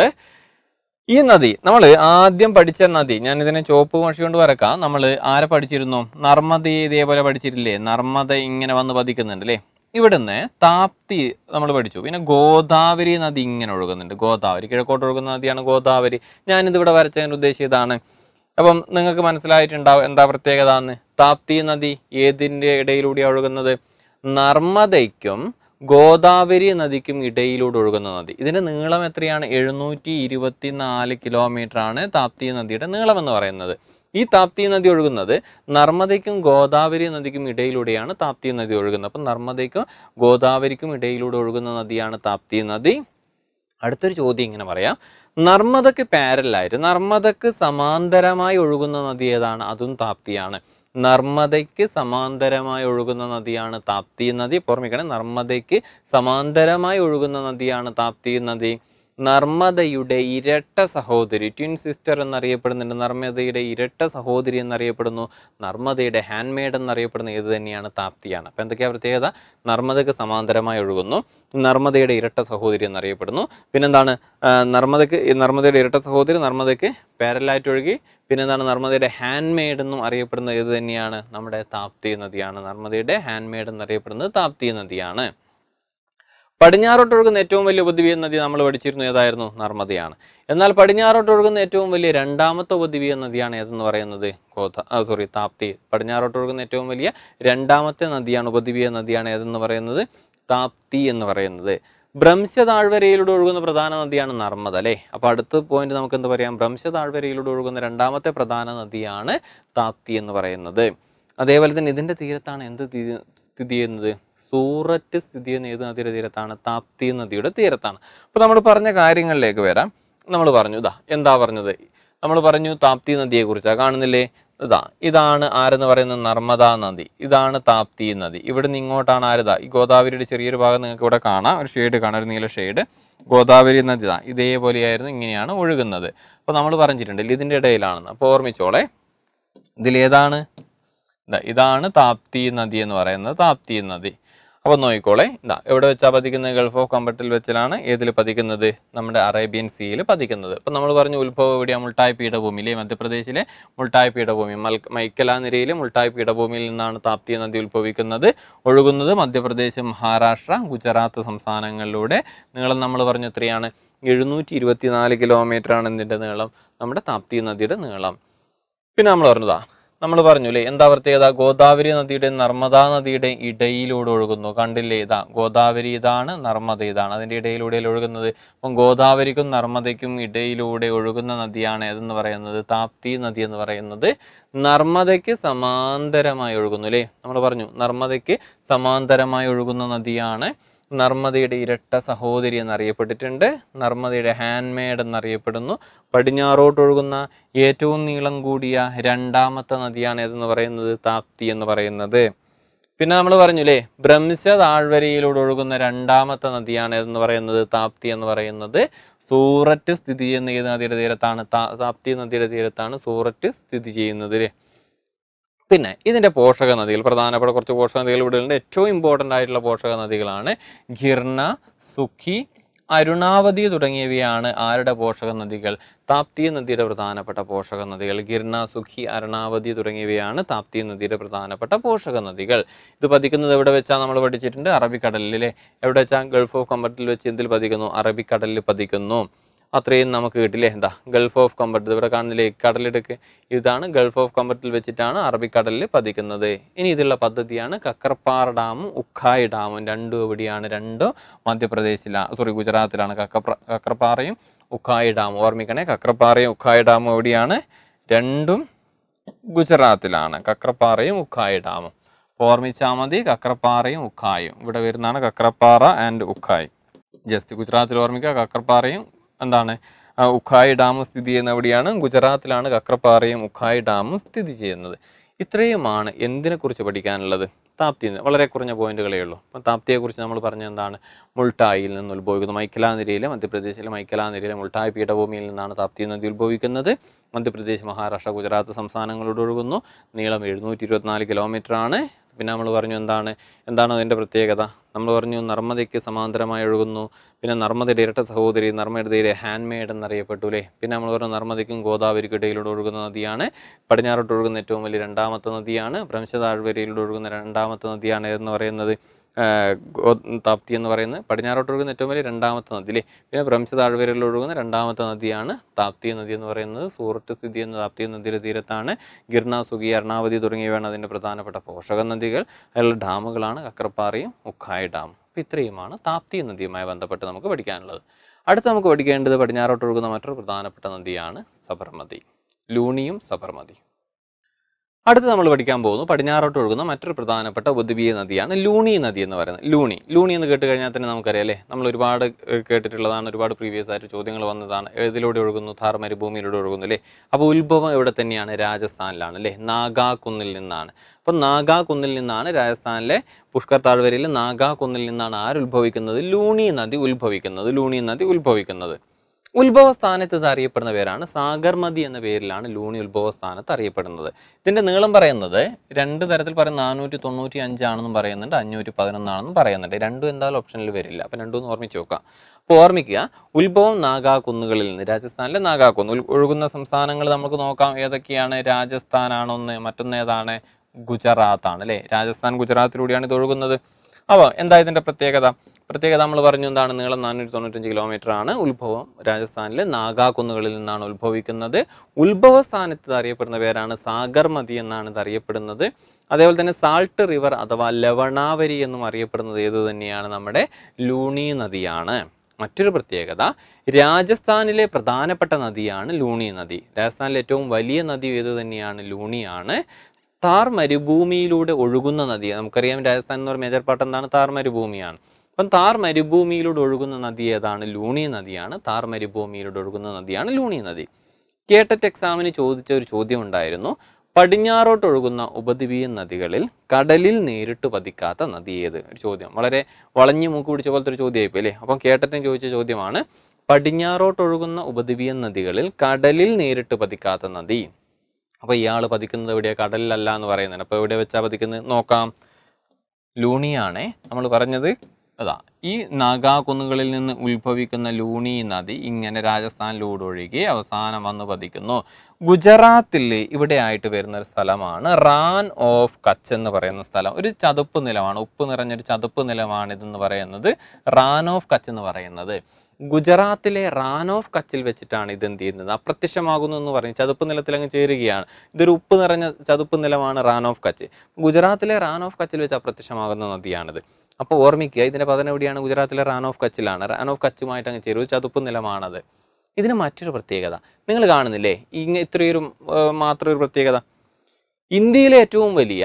ഈ നദി നമ്മൾ ആദ്യം പഠിച്ച നദി ഞാൻ ഇതിനെ ചുവപ്പ് മഷി കൊണ്ട് വരക്കാം നമ്മൾ ആരെ പഠിച്ചിരുന്നു നർമ്മദയെ ഇതേപോലെ പഠിച്ചിട്ടില്ലേ നർമ്മദ ഇങ്ങനെ വന്ന് പതിക്കുന്നുണ്ട് അല്ലേ ഇവിടുന്ന് താപ്തി നമ്മൾ പഠിച്ചു പിന്നെ ഗോദാവരി നദി ഇങ്ങനെ ഒഴുകുന്നുണ്ട് ഗോദാവരി കിഴക്കോട്ട് ഒഴുകുന്ന നദിയാണ് ഗോദാവരി ഞാനിത് ഇവിടെ വരച്ചതിന് ഉദ്ദേശിച്ചതാണ് അപ്പം നിങ്ങൾക്ക് മനസ്സിലായിട്ടുണ്ടാവും എന്താ പ്രത്യേകത എന്ന് താപ്തി നദി ഏതിൻ്റെ ഇടയിലൂടെയാണ് ഒഴുകുന്നത് നർമ്മദയ്ക്കും ഗോദാവരി നദിക്കും ഇടയിലൂടെ ഒഴുകുന്ന നദി ഇതിന്റെ നീളം എത്രയാണ് എഴുന്നൂറ്റി ഇരുപത്തി നാല് കിലോമീറ്റർ ആണ് താപ്തി നദിയുടെ നീളം എന്ന് പറയുന്നത് ഈ താപ്തി നദി ഒഴുകുന്നത് നർമ്മദയ്ക്കും ഗോദാവരി നദിക്കും ഇടയിലൂടെയാണ് താപ്തി നദി ഒഴുകുന്നത് അപ്പം നർമ്മദയ്ക്കും ഗോദാവരിക്കും ഇടയിലൂടെ ഒഴുകുന്ന നദിയാണ് താപ്തി നദി അടുത്തൊരു ചോദ്യം ഇങ്ങനെ പറയാം നർമ്മദക്ക് പാരലായിട്ട് നർമ്മദക്ക് സമാന്തരമായി ഒഴുകുന്ന നദി ഏതാണ് അതും താപ്തിയാണ് നർമ്മദയ്ക്ക് സമാന്തരമായി ഒഴുകുന്ന നദിയാണ് താപ്തി നദി ഓർമ്മിക്കണം നർമ്മദയ്ക്ക് സമാന്തരമായി ഒഴുകുന്ന നദിയാണ് താപ്തി നദി നർമ്മദയുടെ ഇരട്ട സഹോദരി ട്വിൻ സിസ്റ്റർ എന്നറിയപ്പെടുന്നുണ്ട് നർമ്മദയുടെ ഇരട്ട സഹോദരി എന്നറിയപ്പെടുന്നു നർമ്മദയുടെ ഹാൻഡ് എന്നറിയപ്പെടുന്ന ഏത് തന്നെയാണ് താപ്തിയാണ് അപ്പം എന്തൊക്കെയാ പ്രത്യേകത നർമ്മദയ്ക്ക് സമാന്തരമായി ഒഴുകുന്നു നർമ്മദയുടെ ഇരട്ട സഹോദരി എന്നറിയപ്പെടുന്നു പിന്നെന്താണ് ആ, നർമ്മദയ്ക്ക് ഈ നർമ്മദയുടെ ഇരട്ട സഹോദരി നർമ്മദയ്ക്ക് പാരലായിട്ട് ഒഴുകി പിന്നെന്താണ് നർമ്മദയുടെ ഹാൻഡ് മെയ്ഡ് എന്നും അറിയപ്പെടുന്നത് ഏത് തന്നെയാണ് നമ്മുടെ താപ്തി നദിയാണ് നർമ്മദയുടെ ഹാൻഡ് മെയ്ഡ് എന്നറിയപ്പെടുന്നത് താപ്തി നദിയാണ് പടിഞ്ഞാറോട്ട് ഒഴുകുന്ന ഏറ്റവും വലിയ ഉപദ്വീപീയ നദി നമ്മൾ പഠിച്ചിരുന്നു ഏതായിരുന്നു നർമ്മദയാണ് എന്നാൽ പടിഞ്ഞാറോട്ട് ഒഴുകുന്ന ഏറ്റവും വലിയ രണ്ടാമത്തെ ഉപദ്വീപീയ നദിയാണ് ഏതെന്ന് പറയുന്നത് ഗോദ സോറി താപ്തി പടിഞ്ഞാറോട്ട് ഒഴുകുന്ന ഏറ്റവും വലിയ രണ്ടാമത്തെ നദിയാണ് ഉപദ്വീപീയ നദിയാണ് ഏതെന്ന് പറയുന്നത് താപ്തി എന്ന് പറയുന്നത് ഭ്രംശ താഴ്വരയിലൂടെ ഒഴുകുന്ന പ്രധാന നദിയാണ് നർമ്മദ അല്ലേ അപ്പോൾ അടുത്ത പോയിന്റ് നമുക്ക് എന്ത് പറയാം ഭ്രംശ താഴ്വരയിലൂടെ ഒഴുകുന്ന രണ്ടാമത്തെ പ്രധാന നദിയാണ് താപ്തി എന്ന് പറയുന്നത് അതേപോലെ തന്നെ ഇതിന്റെ തീരത്താണ് എന്ത് സ്ഥിതി- സ്ഥിതി ചെയ്യുന്നത് സൂററ്റ് സ്ഥിതി ചെയ്യുന്ന ഏത് നദിയുടെ തീരത്താണ് താപ്തി നദിയുടെ തീരത്താണ് അപ്പോൾ നമ്മൾ പറഞ്ഞ കാര്യങ്ങളിലേക്ക് വരാം നമ്മൾ പറഞ്ഞു ഇതാ എന്താ പറഞ്ഞത് നമ്മൾ പറഞ്ഞു താപ്തി നദിയെ കുറിച്ചാണ് കാണുന്നില്ലേ ഇതാ ഇതാണ് ആരെന്ന് പറയുന്നത് നർമ്മദാ നദി ഇതാണ് താപ്തി നദി ഇവിടെ നിന്ന് ഇങ്ങോട്ടാണ് ആരതാ ഈ ഗോദാവരിയുടെ ചെറിയൊരു ഭാഗം നിങ്ങൾക്ക് ഇവിടെ കാണാം ഒരു ഷെയ്ഡ് കാണാം ഒരു നീല ഷെയ്ഡ് ഗോദാവരി നദി ഇതാ ഇതേപോലെയായിരുന്നു ഇങ്ങനെയാണ് ഒഴുകുന്നത് അപ്പോൾ നമ്മൾ പറഞ്ഞിട്ടുണ്ടല്ലോ ഇതിൻ്റെ ഇടയിലാണെന്ന് അപ്പോൾ ഓർമ്മിച്ചോളെ ഇതിലേതാണ് ദാ ഇതാണ് താപ്തി നദി എന്ന് പറയുന്നത് താപ്തി നദി അപ്പോൾ നോക്കിക്കോളെ ഇതാ എവിടെ വെച്ചാ പതിക്കുന്നത് ഗൾഫ് ഓഫ് കമ്പട്ടിൽ വെച്ചിലാണ് ഏതിൽ പതിക്കുന്നത് നമ്മുടെ അറേബ്യൻ സീയിൽ പതിക്കുന്നത് അപ്പം നമ്മൾ പറഞ്ഞു ഉത്ഭവം എവിടെയാണ് മുൾട്ടായ് പീഠഭൂമിയിലെ മധ്യപ്രദേശിലെ മുൾട്ടായ് പീഠഭൂമി മൽ മൈക്കല നിരയിലെ മുൾട്ടായ് പീഠഭൂമിയിൽ നിന്നാണ് താപ്തി നദി ഉത്ഭവിക്കുന്നത് ഒഴുകുന്നത് മധ്യപ്രദേശ് മഹാരാഷ്ട്ര ഗുജറാത്ത് സംസ്ഥാനങ്ങളിലൂടെ നീളം നമ്മൾ പറഞ്ഞു എത്രയാണ് എഴുന്നൂറ്റി ഇരുപത്തിനാല് കിലോമീറ്റർ ആണ് ഇതിൻ്റെ നീളം നമ്മുടെ താപ്തി നദിയുടെ നീളം പിന്നെ നമ്മൾ പറഞ്ഞതാ നമ്മൾ പറഞ്ഞു അല്ലേ എന്താ പ്രത്യേകത ഗോദാവരി നദിയുടെ നർമ്മദാ നദിയുടെ ഇടയിലൂടെ ഒഴുകുന്നു കണ്ടില്ലേ ഇതാ ഗോദാവരി ഇതാണ് നർമ്മദ ഇതാണ് അതിൻ്റെ ഇടയിലൂടെ ഒഴുകുന്നത് അപ്പം ഗോദാവരിക്കും നർമ്മദയ്ക്കും ഇടയിലൂടെ ഒഴുകുന്ന നദിയാണ് ഏതെന്ന് പറയുന്നത് താപ്തി നദി എന്ന് പറയുന്നത് നർമ്മദയ്ക്ക് സമാന്തരമായി ഒഴുകുന്നു അല്ലേ നമ്മൾ പറഞ്ഞു നർമ്മദയ്ക്ക് സമാന്തരമായി ഒഴുകുന്ന നദിയാണ് നർമ്മദയുടെ ഇരട്ട സഹോദരി എന്നറിയപ്പെട്ടിട്ടുണ്ട് നർമ്മദയുടെ ഹാൻഡ് മെയ്ഡ് എന്നറിയപ്പെടുന്നു പടിഞ്ഞാറോട്ട് ഒഴുകുന്ന ഏറ്റവും നീളം കൂടിയ രണ്ടാമത്തെ നദിയാണ് ഏതെന്ന് പറയുന്നത് താപ്തി എന്ന് പറയുന്നത് പിന്നെ നമ്മൾ പറഞ്ഞില്ലേ ഭ്രംശ താഴ്വരയിലൂടെ ഒഴുകുന്ന രണ്ടാമത്തെ നദിയാണ് ഏതെന്ന് പറയുന്നത് താപ്തി എന്ന് പറയുന്നത് സൂററ്റ് സ്ഥിതി ചെയ്യുന്ന ഏത് നദിയുടെ തീരത്താണ് താ- താപ്തി നദിയുടെ തീരത്താണ് സൂററ്റ് സ്ഥിതി ചെയ്യുന്നത് ല്ലേ? പിന്നെ ഇതിന്റെ പോഷക നദികൾ പ്രധാനപ്പെട്ട കുറച്ച് പോഷക നദികൾ ഇവിടെ ഉണ്ട് ഏറ്റവും ഇമ്പോർട്ടൻ്റ് ആയിട്ടുള്ള പോഷക നദികളാണ് ഗിർണ സുഖി അരുണാവതി തുടങ്ങിയവയാണ് ആരുടെ പോഷക നദികൾ താപ്തി നദിയുടെ പ്രധാനപ്പെട്ട പോഷക നദികൾ ഗിർണ സുഖി അരുണാവതി തുടങ്ങിയവയാണ് താപ്തി നദിയുടെ പ്രധാനപ്പെട്ട പോഷക നദികൾ ഇത് പതിക്കുന്നത് എവിടെ വെച്ചാൽ നമ്മൾ പഠിച്ചിട്ടുണ്ട് അറബിക്കടലിൽ അല്ലേ എവിടെ വെച്ചാൽ ഗൾഫ് ഓഫ് കമ്പട്ടിൽ വെച്ച് എന്തിൽ പതിക്കുന്നു അറബിക്കടലിൽ പതിക്കുന്നു അത്രയും നമുക്ക് കിട്ടില്ലേ എന്താ ഗൾഫ് ഓഫ് കമ്പട്ട് ഇവിടെ കാണുന്നില്ലേ കടലിടുക്ക് ഇതാണ് ഗൾഫ് ഓഫ് കമ്പട്ടിൽ വെച്ചിട്ടാണ് അറബിക്കടലിൽ പതിക്കുന്നത് ഇനി ഇതിലുള്ള പദ്ധതിയാണ് കക്കർപ്പാറ ഡാമും ഉഖായ് ഡാമും രണ്ടും എവിടെയാണ് രണ്ടും മധ്യപ്രദേശിലാണ് സോറി ഗുജറാത്തിലാണ് കക്കപ്ര കക്കർപ്പാറയും ഉഖായ് ഡാമും ഓർമ്മിക്കണേ കക്കർപ്പാറയും ഉഖായ് ഡാമും എവിടെയാണ് രണ്ടും ഗുജറാത്തിലാണ് കക്രപ്പാറയും ഉഖായ് ഡാമും അപ്പോൾ ഓർമ്മിച്ചാൽ മതി കക്രപ്പാറയും ഉഖായും ഇവിടെ വരുന്നതാണ് കക്രപ്പാറ ആൻഡ് ഉഖായ് ജസ്റ്റ് ഗുജറാത്തിൽ ഓർമ്മിക്കുക കക്രപ്പാറയും എന്താണ് ആ, ഉഖായ് ഡാം സ്ഥിതി ചെയ്യുന്ന എവിടെയാണ് ഗുജറാത്തിലാണ് കക്രപ്പാറയും ഉഖായ് ഡാമും സ്ഥിതി ചെയ്യുന്നത് ഇത്രയുമാണ് എന്തിനെക്കുറിച്ച് പഠിക്കാനുള്ളത് താപ്തി വളരെ കുറഞ്ഞ പോയിന്റുകളേ ഉള്ളൂ അപ്പം താപ്തിയെക്കുറിച്ച് നമ്മൾ പറഞ്ഞ എന്താണ് മുൾട്ടായിൽ നിന്ന് ഉത്ഭവിക്കുന്ന മൈക്കലാ നിരയിലെ മധ്യപ്രദേശിലെ മൈക്കലാ നിരയിലെ മുൾട്ടായ് പീഠഭൂമിയിൽ നിന്നാണ് താപ്തി നദി ഉത്ഭവിക്കുന്നത് മധ്യപ്രദേശ് മഹാരാഷ്ട്ര ഗുജറാത്ത് സംസ്ഥാനങ്ങളോട് ഒഴുകുന്നു നീളം എഴുന്നൂറ്റി ഇരുപത്തിനാല് കിലോമീറ്റർ ആണ് പിന്നെ നമ്മൾ പറഞ്ഞു എന്താണ് എന്താണ് അതിൻ്റെ പ്രത്യേകത നമ്മൾ പറഞ്ഞു നർമ്മദയ്ക്ക് സമാന്തരമായി ഒഴുകുന്നു പിന്നെ നർമ്മദയുടെ ഇരട്ട സഹോദരി നർമ്മദയുടെ ഹാൻഡ് മെയ്ഡ് എന്നറിയപ്പെട്ടു അല്ലേ പിന്നെ നമ്മൾ പറഞ്ഞു നർമ്മദയ്ക്കും ഗോദാവരിക്കും ഇടയിലൂടെ ഒഴുകുന്ന നദിയാണ് പടിഞ്ഞാറോട്ട് ഒഴുകുന്ന ഏറ്റവും വലിയ രണ്ടാമത്തെ നദിയാണ് ഭ്രംശതാഴ്വരയിലൂടെ ഒഴുകുന്ന രണ്ടാമത്തെ നദിയാണ് എന്ന് പറയുന്നത് ആ, ഗോ- താപ്തി എന്ന് പറയുന്നത് പടിഞ്ഞാറോട്ട് ഒഴുകുന്ന ഏറ്റവും വലിയ രണ്ടാമത്തെ നദി അല്ലേ പിന്നെ ഭ്രംശതാഴ്വരയിൽ ഒഴുകുന്ന രണ്ടാമത്തെ നദിയാണ് താപ്തി നദി എന്ന് പറയുന്നത് സൂറത്ത് സ്ഥിതി ചെയ്യുന്ന താപ്തി നദിയുടെ തീരത്താണ് ഗിർണ സുഖി എറണാവതി തുടങ്ങിയവയാണ് അതിൻ്റെ പ്രധാനപ്പെട്ട പോഷക നദികൾ അതിലുള്ള ഡാമുകളാണ് കക്രപ്പാറയും ഉഖായ് ഡാം അപ്പോൾ ഇത്രയുമാണ് താപ്തി നദിയുമായി ബന്ധപ്പെട്ട് നമുക്ക് പഠിക്കാനുള്ളത് അടുത്ത് നമുക്ക് പഠിക്കേണ്ടത് പടിഞ്ഞാറോട്ട് ഒഴുകുന്ന മറ്റൊരു പ്രധാനപ്പെട്ട നദിയാണ് സബർമതി ലൂണിയും സബർമതി അടുത്ത് നമ്മൾ പഠിക്കാൻ പോകുന്നു പടിഞ്ഞാറോട്ട് ഒഴുകുന്ന മറ്റൊരു പ്രധാനപ്പെട്ട ഉപദ്വീപീയ നദിയാണ് ലൂണി നദി എന്ന് പറയുന്നത് ലൂണി ലൂണി എന്ന് കേട്ട് കഴിഞ്ഞാൽ തന്നെ നമുക്കറിയാം അല്ലേ നമ്മൾ ഒരുപാട് ഏഹ്, കേട്ടിട്ടുള്ളതാണ് ഒരുപാട് പ്രീവിയസ് ആയിട്ട് ചോദ്യങ്ങൾ വന്നതാണ് ഏതിലൂടെ ഒഴുകുന്നു ഥാർ മരുഭൂമിയിലൂടെ ഒഴുകുന്നു അല്ലേ അപ്പോൾ ഉത്ഭവം എവിടെ തന്നെയാണ് രാജസ്ഥാനിലാണ് അല്ലേ നാഗാ കുന്നിൽ നിന്നാണ് അപ്പം നാഗാ കുന്നിൽ നിന്നാണ് രാജസ്ഥാനിലെ പുഷ്കർ താഴ്വരയിൽ നാഗാ കുന്നിൽ നിന്നാണ് ആര് ഉത്ഭവിക്കുന്നത് ലൂണി നദി ഉത്ഭവിക്കുന്നത് ലൂണി നദി ഉത്ഭവിക്കുന്നത് ഉത്ഭവ സ്ഥാനത്ത് ഇത് അറിയപ്പെടുന്ന പേരാണ് സാഗർമതി എന്ന പേരിലാണ് ലൂണി ഉത്ഭവ സ്ഥാനത്ത് അറിയപ്പെടുന്നത് ഇതിന്റെ നീളം പറയുന്നത് രണ്ട് തരത്തിൽ പറയുന്ന നാനൂറ്റി തൊണ്ണൂറ്റി അഞ്ചാണെന്നും പറയുന്നുണ്ട് അഞ്ഞൂറ്റി പതിനൊന്നാണെന്നും പറയുന്നുണ്ട് രണ്ടും എന്തായാലും ഓപ്ഷനിൽ വരില്ല അപ്പം രണ്ടും ഒന്ന് ഓർമ്മിച്ച് നോക്കാം അപ്പോൾ ഓർമ്മിക്കുക ഉത്ഭവം നാഗാ കുന്നുകളിൽ നിന്ന് രാജസ്ഥാനിലെ നാഗാ കുന്ന് ഉൽ- ഒഴുകുന്ന സംസ്ഥാനങ്ങൾ നമുക്ക് നോക്കാം ഏതൊക്കെയാണ് രാജസ്ഥാനാണൊന്ന് മറ്റൊന്ന് ഏതാണ് ഗുജറാത്ത് ആണ് അല്ലേ രാജസ്ഥാൻ ഗുജറാത്തിലൂടെയാണ് ഇത് ഒഴുകുന്നത് അപ്പോൾ എന്താ ഇതിന്റെ പ്രത്യേകത പ്രത്യേകത നമ്മൾ പറഞ്ഞു എന്താണ് നീളം നാനൂറ്റി തൊണ്ണൂറ്റഞ്ച് കിലോമീറ്റർ ആണ് ഉത്ഭവം രാജസ്ഥാനിലെ നാഗാ കുന്നുകളിൽ നിന്നാണ് ഉത്ഭവിക്കുന്നത് ഉത്ഭവ സ്ഥാനത്ത് ഇത് അറിയപ്പെടുന്ന പേരാണ് സാഗർമതി എന്നാണ് ഇത് അറിയപ്പെടുന്നത് അതേപോലെ തന്നെ സാൾട്ട് റിവർ അഥവാ ലവണാവരി എന്നും അറിയപ്പെടുന്നത് ഏത് തന്നെയാണ് നമ്മുടെ ലൂണി നദിയാണ് മറ്റൊരു പ്രത്യേകത രാജസ്ഥാനിലെ പ്രധാനപ്പെട്ട നദിയാണ് ലൂണി നദി രാജസ്ഥാനിലെ ഏറ്റവും വലിയ നദി ഏത് തന്നെയാണ് ലൂണിയാണ് താർ മരുഭൂമിയിലൂടെ ഒഴുകുന്ന നദി നമുക്കറിയാം രാജസ്ഥാൻ എന്ന് പറയുന്ന മേജർ പാർട്ട് എന്താണ് താർ മരുഭൂമിയാണ് അപ്പം താർ മരുഭൂമിയിലൂടെ ഒഴുകുന്ന നദി ഏതാണ് ലൂണി നദിയാണ് താർ മരുഭൂമിയിലൂടെ ഒഴുകുന്ന നദിയാണ് ലൂണി നദി കേട്ടറ്റ് എക്സാമിന് ചോദിച്ച ഒരു ചോദ്യം ഉണ്ടായിരുന്നു പടിഞ്ഞാറോട്ട് ഒഴുകുന്ന ഉപദ്വീപീയ നദികളിൽ കടലിൽ നേരിട്ട് പതിക്കാത്ത നദി ഏത് ഒരു ചോദ്യം വളരെ വളഞ്ഞു മൂക്ക് പിടിച്ച പോലത്തെ ഒരു ചോദ്യമായിപ്പോ അല്ലേ അപ്പം കേട്ടറ്റിന് ചോദിച്ച ചോദ്യമാണ് പടിഞ്ഞാറോട്ട് ഒഴുകുന്ന ഉപദ്വീപീയ നദികളിൽ കടലിൽ നേരിട്ട് പതിക്കാത്ത നദി അപ്പൊ ഇയാൾ പതിക്കുന്നത് എവിടെയാ കടലിലല്ല എന്ന് പറയുന്നുണ്ട് അപ്പൊ എവിടെ വെച്ചാ പതിക്കുന്നത് നോക്കാം ലൂണിയാണേ നമ്മൾ പറഞ്ഞത് അതാ ഈ നാഗാ കുന്നുകളിൽ നിന്ന് ഉത്ഭവിക്കുന്ന ലൂണി നദി ഇങ്ങനെ രാജസ്ഥാനിലൂടെ ഒഴുകി അവസാനം വന്ന് പതിക്കുന്നു ഗുജറാത്തിൽ ഇവിടെ ആയിട്ട് വരുന്ന ഒരു സ്ഥലമാണ് റാൻ ഓഫ് കച്ച് എന്ന് പറയുന്ന സ്ഥലം ഒരു ചതുപ്പ് നിലമാണ് ഉപ്പ് നിറഞ്ഞൊരു ചതുപ്പ് നിലമാണ് ഇതെന്ന് പറയുന്നത് റാൻ ഓഫ് കച്ച് എന്ന് പറയുന്നത് ഗുജറാത്തിലെ റാൻ ഓഫ് കച്ചിൽ വെച്ചിട്ടാണ് ഇത് എന്ത് ചെയ്യുന്നത് അപ്രത്യക്ഷമാകുന്നു എന്ന് പറയും ചതുപ്പ് നിലത്തിൽ അങ്ങ് ചേരുകയാണ് ഇതൊരു ഉപ്പ് നിറഞ്ഞ ചതുപ്പ് നിലമാണ് റാൻ ഓഫ് കച്ച് ഗുജറാത്തിലെ റാൻ ഓഫ് കച്ചിൽ വെച്ച് അപ്രത്യക്ഷമാകുന്ന നദിയാണിത് അപ്പോൾ ഓർമ്മിക്കുക ഇതിന്റെ പതനം എവിടെയാണ് ഗുജറാത്തിലെ റാൻ ഓഫ് കച്ചിലാണ് റാൻ ഓഫ് കച്ചുമായിട്ട് അങ്ങ് ചേരും ഒരു ചതുപ്പ് നിലമാണത് ഇതിന് മറ്റൊരു പ്രത്യേകത നിങ്ങൾ കാണുന്നില്ലേ ഇങ്ങ ഇത്രയൊരു ഏർ, മാത്രം ഒരു പ്രത്യേകത ഇന്ത്യയിലെ ഏറ്റവും വലിയ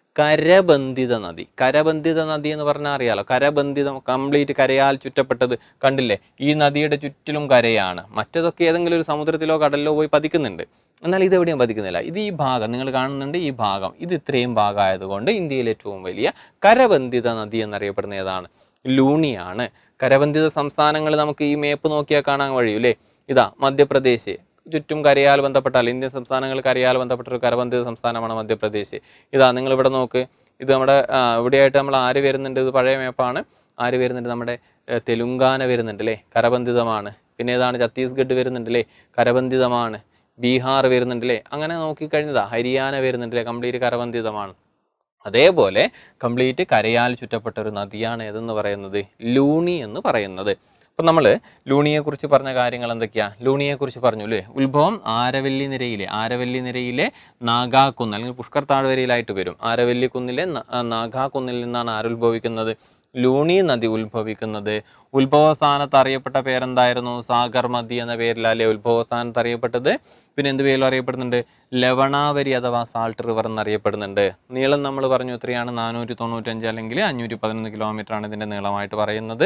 കരബന്ധിത നദി കരബന്ധിത നദി എന്ന് പറഞ്ഞാൽ അറിയാലോ കരബന്ധിതം കംപ്ലീറ്റ് കരയാൽ ചുറ്റപ്പെട്ടത് കണ്ടില്ലേ ഈ നദിയുടെ ചുറ്റിലും കരയാണ് മറ്റതൊക്കെ ഏതെങ്കിലും ഒരു സമുദ്രത്തിലോ കടലിലോ പോയി പതിക്കുന്നുണ്ട് എന്നാൽ ഇത് എവിടെയും പതിക്കുന്നില്ല ഇത് ഈ ഭാഗം നിങ്ങൾ കാണുന്നുണ്ട് ഈ ഭാഗം ഇത് ഇത്രയും ഭാഗമായതുകൊണ്ട് ഇന്ത്യയിലെ ഏറ്റവും വലിയ കരബന്ധിത നദി എന്നറിയപ്പെടുന്ന ഏതാണ് ലൂണിയാണ് കരബന്ധിത സംസ്ഥാനങ്ങൾ നമുക്ക് ഈ മേപ്പ് നോക്കിയാൽ കാണാൻ കഴിയൂലേ ഇതാ മധ്യപ്രദേശ് ചുറ്റും കരയാൽ ബന്ധപ്പെട്ടാൽ ഇന്ത്യൻ സംസ്ഥാനങ്ങൾ കരയാൽ ബന്ധപ്പെട്ട ഒരു കരബന്ധിത സംസ്ഥാനമാണ് മധ്യപ്രദേശ് ഇതാ നിങ്ങൾ ഇവിടെ നോക്ക് ഇത് നമ്മുടെ ആ, ഇവിടെയായിട്ട് നമ്മൾ ആര് വരുന്നുണ്ട് ഇത് പഴയ മേപ്പാണ് ആര് വരുന്നുണ്ട് നമ്മുടെ ഏർ, തെലുങ്കാന വരുന്നുണ്ട് അല്ലേ കരബന്ധിതമാണ് പിന്നെ ഏതാണ് ഛത്തീസ്ഗഡ് വരുന്നുണ്ട് അല്ലേ കരബന്ധിതമാണ് ബീഹാർ വരുന്നുണ്ട് അല്ലേ അങ്ങനെ നോക്കിക്കഴിഞ്ഞതാ ഹരിയാന വരുന്നുണ്ട് അല്ലേ കംപ്ലീറ്റ് കരബന്ധിതമാണ് അതേപോലെ കംപ്ലീറ്റ് കരയാൽ ചുറ്റപ്പെട്ട ഒരു നദിയാണ് ഏതെന്ന് പറയുന്നത് ലൂണി എന്ന് പറയുന്നത് അപ്പം നമ്മൾ ലൂണിയെക്കുറിച്ച് പറഞ്ഞ കാര്യങ്ങൾ എന്തൊക്കെയാ ലൂണിയെക്കുറിച്ച് പറഞ്ഞു അല്ലേ ഉത്ഭവം ആരവല്ലി നിരയിലെ ആരവല്ലി നിരയിലെ നാഗാക്കുന്ന് അല്ലെങ്കിൽ പുഷ്കർ താഴ്വരയിലായിട്ട് വരും ആരവല്ലി കുന്നിലെ ന- ആ, നാഗാക്കുന്നിൽ നിന്നാണ് ആരുത്ഭവിക്കുന്നത് ലൂണി നദി ഉത്ഭവിക്കുന്നത് ഉത്ഭവ സ്ഥാനത്ത് അറിയപ്പെട്ട പേരെന്തായിരുന്നു സാഗർമതി എന്ന പേരിലല്ലേ ഉത്ഭവ സ്ഥാനത്ത് അറിയപ്പെട്ടത് പിന്നെ എന്ത് പേരിലും അറിയപ്പെടുന്നുണ്ട് ലവണാവരി അഥവാ സാൾട്ട് റിവർ എന്നറിയപ്പെടുന്നുണ്ട് നീളം നമ്മൾ പറഞ്ഞു എത്രയാണ് നാനൂറ്റി തൊണ്ണൂറ്റഞ്ച് അല്ലെങ്കിൽ അഞ്ഞൂറ്റി പതിനൊന്ന് കിലോമീറ്റർ ആണ് ഇതിന്റെ നീളമായിട്ട് പറയുന്നത്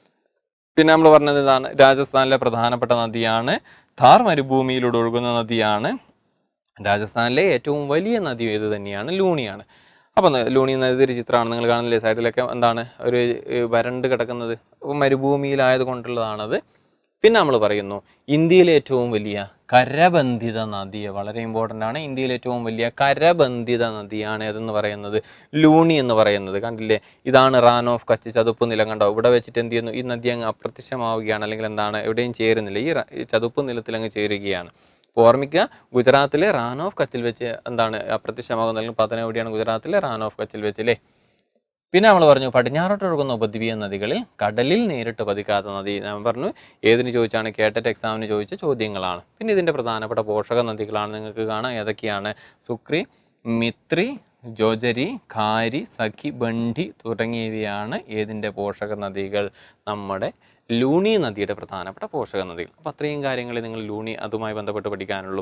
പിന്നെ നമ്മൾ പറഞ്ഞത് ഇതാണ് രാജസ്ഥാനിലെ പ്രധാനപ്പെട്ട നദിയാണ് ഥാർ മരുഭൂമിയിലൂടെ ഒഴുകുന്ന നദിയാണ് രാജസ്ഥാനിലെ ഏറ്റവും വലിയ നദി ഏത് തന്നെയാണ് ലൂണിയാണ് അപ്പം ന- ലൂണി നദിയുടെ ചിത്രമാണ് നിങ്ങൾ കാണുന്നില്ലേ സൈഡിലൊക്കെ എന്താണ് ഒരു ഏർ, വരണ്ട് കിടക്കുന്നത് അപ്പം മരുഭൂമിയിലായത് കൊണ്ടുള്ളതാണത് പിന്നെ നമ്മൾ പറയുന്നു ഇന്ത്യയിലെ ഏറ്റവും വലിയ കരബന്ധിത നദി വളരെ ഇമ്പോർട്ടൻ്റ് ആണ് ഇന്ത്യയിലെ ഏറ്റവും വലിയ കരബന്ധിത നദിയാണ് ഏതെന്ന് പറയുന്നത് ലൂണി എന്ന് പറയുന്നത് കണ്ടില്ലേ ഇതാണ് റാൻ ഓഫ് കച്ച് ചതുപ്പ് നിലം കണ്ടോ ഇവിടെ വെച്ചിട്ട് എന്ത് ചെയ്യുന്നു ഈ നദി അങ്ങ് അപ്രത്യക്ഷമാവുകയാണ് അല്ലെങ്കിൽ എന്താണ് എവിടെയും ചേരുന്നില്ല ഈ റ- ഈ ചതുപ്പ് നിലത്തിൽ അങ്ങ് ചേരുകയാണ് അപ്പോൾ ഓർമ്മിക്കുക ഗുജറാത്തിലെ റാൻ ഓഫ് കച്ചിൽ വെച്ച് എന്താണ് അപ്രത്യക്ഷമാകുന്നത് അല്ലെങ്കിൽ പതനം എവിടെയാണ് ഗുജറാത്തിലെ റാൻ ഓഫ് കച്ചിൽ വെച്ച് അല്ലേ പിന്നെ നമ്മൾ പറഞ്ഞു പടിഞ്ഞാറോട്ട് ഒഴുകുന്ന ഉപദ്വീപീയ നദികളിൽ കടലിൽ നേരിട്ട് പതിക്കാത്ത നദി ഞാൻ പറഞ്ഞു ഏതിന് ചോദിച്ചാണ് കേട്ടറ്റ് എക്സാമിന് ചോദിച്ച ചോദ്യങ്ങളാണ് പിന്നെ ഇതിൻ്റെ പ്രധാനപ്പെട്ട പോഷക നദികളാണ് നിങ്ങൾക്ക് കാണാം ഏതൊക്കെയാണ് സുക്രി മിത്രി ജോജരി ഖാരി സഖി ബണ്ഡി തുടങ്ങിയവയാണ് ഏതിൻ്റെ പോഷക നദികൾ നമ്മുടെ ലൂണി നദിയുടെ പ്രധാനപ്പെട്ട പോഷക നദികൾ അപ്പോൾ അത്രയും കാര്യങ്ങൾ നിങ്ങൾ ലൂണി അതുമായി ബന്ധപ്പെട്ട് പഠിക്കാനുള്ളൂ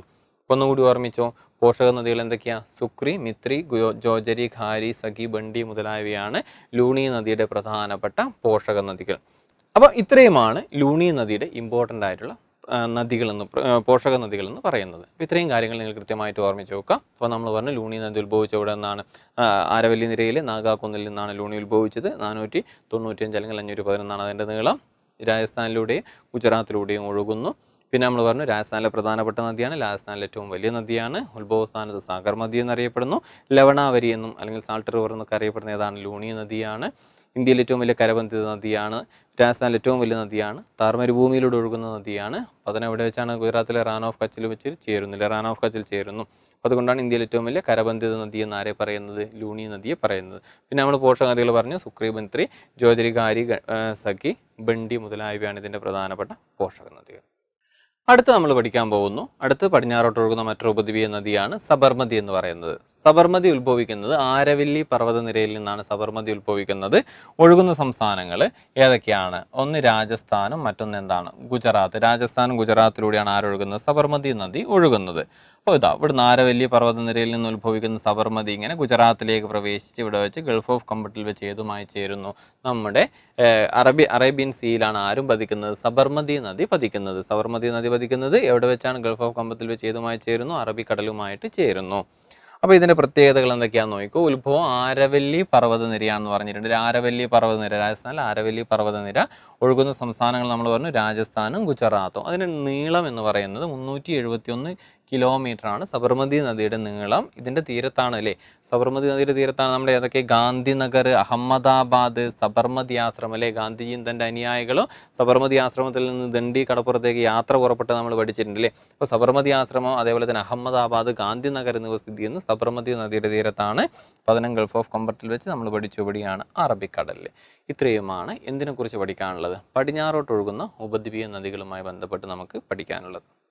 അപ്പോൾ ഒന്നുകൂടി ഓർമ്മിച്ചോ പോഷക നദികൾ എന്തൊക്കെയാ സുക്രി മിത്രി ഗുയോ- ജോജരി ഖാരി സഖി ബണ്ടി മുതലായവയാണ് ലൂണി നദിയുടെ പ്രധാനപ്പെട്ട പോഷക നദികൾ അപ്പോൾ ഇത്രയുമാണ് ലൂണി നദിയുടെ ഇമ്പോർട്ടൻ്റ് ആയിട്ടുള്ള ആ, നദികളെന്ന് പ്ര- ആ, പോഷക നദികളെന്ന് പറയുന്നത് അപ്പോൾ ഇത്രയും കാര്യങ്ങൾ നിങ്ങൾ കൃത്യമായിട്ട് ഓർമ്മിച്ച് വെക്കുക അപ്പോൾ നമ്മൾ പറഞ്ഞു ലൂണി നദി ഉത്ഭവിച്ച ഇവിടെ നിന്നാണ് ആ, ആരവല്ലി നിരയിൽ നാഗാക്കുന്നിൽ നിന്നാണ് ലൂണി ഉത്ഭവിച്ചത് നാനൂറ്റി തൊണ്ണൂറ്റിയഞ്ച് അല്ലെങ്കിൽ അഞ്ഞൂറ്റി പതിനൊന്നാണ് അതിൻ്റെ നീളം രാജസ്ഥാനിലൂടെയും ഗുജറാത്തിലൂടെയും ഒഴുകുന്നു പിന്നെ നമ്മൾ പറഞ്ഞു രാജസ്ഥാനിലെ പ്രധാനപ്പെട്ട നദിയാണ് രാജസ്ഥാനിലെ ഏറ്റവും വലിയ നദിയാണ് ഉത്ഭവസ്ഥാനത്ത് സാഗർ നദി എന്നറിയപ്പെടുന്നു ലവണാവരി എന്നും അല്ലെങ്കിൽ സാൾട്ട് റിവർ എന്നൊക്കെ അറിയപ്പെടുന്ന ഏതാണ് ലൂണി നദിയാണ് ഇന്ത്യയിലെ ഏറ്റവും വലിയ കരബന്ധിത നദിയാണ് രാജസ്ഥാനിലെ ഏറ്റവും വലിയ നദിയാണ് താർ മരുഭൂമിയിലൂടെ ഒഴുകുന്ന നദിയാണ് അപ്പോൾ അതിന് എവിടെ വെച്ചാണ് ഗുജറാത്തിലെ റാൻ ഓഫ് കച്ചിൽ വെച്ച് ചേരുന്നില്ല റാൻ ഓഫ് കച്ചിൽ ചേരുന്നു അപ്പോൾ അതുകൊണ്ടാണ് ഇന്ത്യയിലെ ഏറ്റവും വലിയ കരബന്ധിത നദി എന്ന് ആരെ പറയുന്നത് ലൂണി നദിയെ പറയുന്നത് പിന്നെ നമ്മൾ പോഷക നദികൾ പറഞ്ഞു സുക്രി ബന്ത്രി ജ്യോതിരികാരി ഗ- ആ, സഖി ബണ്ടി മുതലായവയാണ് ഇതിൻ്റെ പ്രധാനപ്പെട്ട പോഷക നദികൾ അടുത്ത് നമ്മൾ പഠിക്കാൻ പോകുന്നു അടുത്ത് പടിഞ്ഞാറോട്ട് ഒഴുകുന്ന മറ്റൊരു ഉപദ്വീപീയ നദിയാണ് സബർമതി എന്ന് പറയുന്നത് സബർമതി ഉത്ഭവിക്കുന്നത് ആരവല്ലി പർവ്വതനിരയിൽ നിന്നാണ് സബർമതി ഉത്ഭവിക്കുന്നത് ഒഴുകുന്ന സംസ്ഥാനങ്ങൾ ഏതൊക്കെയാണ് ഒന്ന് രാജസ്ഥാനും മറ്റൊന്ന് എന്താണ് ഗുജറാത്ത് രാജസ്ഥാനും ഗുജറാത്തിലൂടെയാണ് ആരൊഴുകുന്നത് സബർമതി നദി ഒഴുകുന്നത് അപ്പോൾ ഇതാ ഇവിടുന്ന് ആരവല്ലി പർവ്വതനിരയിൽ നിന്ന് ഉത്ഭവിക്കുന്ന സബർമതി ഇങ്ങനെ ഗുജറാത്തിലേക്ക് പ്രവേശിച്ച് ഇവിടെ വെച്ച് ഗൾഫ് ഓഫ് കമ്പട്ടിൽ വെച്ച് ഏതുമായി ചേരുന്നു നമ്മുടെ ഏഹ്, അറബി അറേബ്യൻ സീയിലാണ് ആരും പതിക്കുന്നത് സബർമതി നദി പതിക്കുന്നത് സബർമതി നദി പതിക്കുന്നത് എവിടെ വെച്ചാണ് ഗൾഫ് ഓഫ് കമ്പത്തിൽ വെച്ച് ഏതുമായി ചേരുന്നു അറബിക്കടലുമായിട്ട് ചേരുന്നു അപ്പോൾ ഇതിന്റെ പ്രത്യേകതകൾ എന്തൊക്കെയാണെന്ന് നോക്കൂ ഉത്ഭവം ആരവല്ലി പർവ്വതനിരയാണെന്ന് പറഞ്ഞിട്ടുണ്ട് ഒരു ആരവല്ലി പർവ്വതനിര രാജസ്ഥാനിൽ ആരവല്ലി പർവ്വതനിര ഒഴുകുന്ന സംസ്ഥാനങ്ങൾ നമ്മൾ പറഞ്ഞു രാജസ്ഥാനും ഗുജറാത്തും അതിന്റെ നീളം എന്ന് പറയുന്നത് മുന്നൂറ്റി എഴുപത്തി ഒന്ന് കിലോമീറ്റർ ആണ് സബർമതി നദിയുടെ നീളം ഇതിന്റെ തീരത്താണ് അല്ലേ സബർമതി നദിയുടെ തീരത്താണ് നമ്മുടെ ഏതൊക്കെ ഗാന്ധിനഗർ അഹമ്മദാബാദ് സബർമതി ആശ്രമം അല്ലെ ഗാന്ധിജിയും തന്റെ അനുയായികളും സബർമതി ആശ്രമത്തിൽ നിന്ന് ദണ്ഡി കടപ്പുറത്തേക്ക് യാത്ര പുറപ്പെട്ട് നമ്മൾ പഠിച്ചിട്ടുണ്ട് അല്ലേ അപ്പോൾ സബർമതി ആശ്രമം അതേപോലെ തന്നെ അഹമ്മദാബാദ് ഗാന്ധിനഗർ എന്നിവ സ്ഥിതി ചെയ്യുന്നത് സബർമതി നദിയുടെ തീരത്താണ് പതനം ഗൾഫ് ഓഫ് കമ്പർട്ടിൽ വെച്ച് നമ്മൾ പഠിച്ചു ഇവിടെയാണ് അറബിക്കടലിൽ ഇത്രയുമാണ് എന്തിനെക്കുറിച്ച് പഠിക്കാനുള്ളത് പടിഞ്ഞാറോട്ട് ഒഴുകുന്ന ഉപദ്വീപീയ നദികളുമായി ബന്ധപ്പെട്ട് നമുക്ക് പഠിക്കാനുള്ളത്